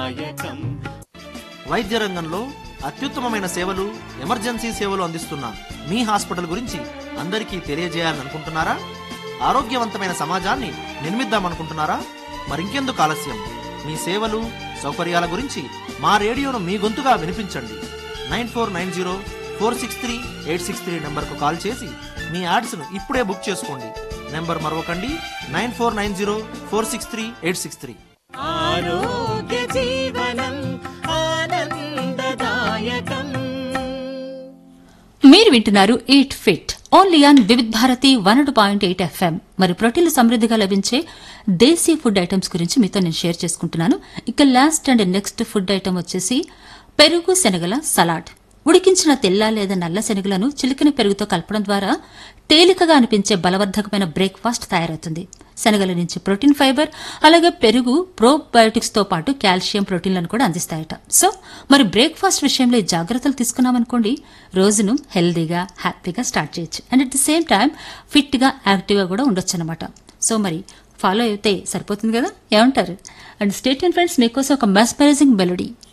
వైద్య రంగంలో అత్యుత్తమమైన సేవలు ఎమర్జెన్సీ సేవలు అందిస్తున్న మీ హాస్పిటల్ గురించి అందరికీ తెలియజేయాలనుకుంటున్నారా ఆరోగ్యవంతమైన సమాజాన్ని నిర్మిద్దామనుకుంటున్నారా మరింకెందుకు ఆలస్యం మీ సేవలు సౌకర్యాల గురించి మా రేడియోను మీ గొంతుగా వినిపించండి nine four nine zero four six three eight six three నెంబర్కు కాల్ చేసి మీ యాడ్స్ను ఇప్పుడే బుక్ చేసుకోండి నెంబర్ మరొకండి nine four nine zero four six three eight six three ఆరోగ్య జీవనం ఆనందదాయకం మీరు వింటున్నారు eat fit only on Vividh Bharati one point eight FM మరి ప్రోటీన్లు సమృద్ధిగా లభించే దేశీ ఫుడ్ ఐటమ్స్ గురించి మీతో నేను షేర్ చేసుకుంటున్నాను ఇక last and next food item వచ్చేసి పెరుగు శనగల సలాడ్ ఉడికించిన తెల్ల లేదా నల్ల శనగలను చిలికిన పెరుగుతో కలపడం ద్వారా తేలికగా అనిపించే బలవర్ధకమైన బ్రేక్ఫాస్ట్ తయారవుతుంది శనగల నుంచి ప్రోటీన్ ఫైబర్ అలాగే పెరుగు ప్రోబయోటిక్స్ తో పాటు కాల్షియం ప్రోటీన్లను కూడా అందిస్తాయట సో మరి బ్రేక్ఫాస్ట్ విషయంలో ఈ జాగ్రత్తలు తీసుకున్నామనుకోండి రోజును హెల్దీగా హ్యాపీగా స్టార్ట్ చేయొచ్చు and at the same time fit గా యాక్టివ్ గా కూడా ఉండొచ్చు అనమాట సో మరి ఫాలో అయితే సరిపోతుంది కదా ఏమంటారు అండ్ స్టేట్ ఫ్రెండ్స్ మీకోసం ఒక మెస్పరైజింగ్ మెలోడీ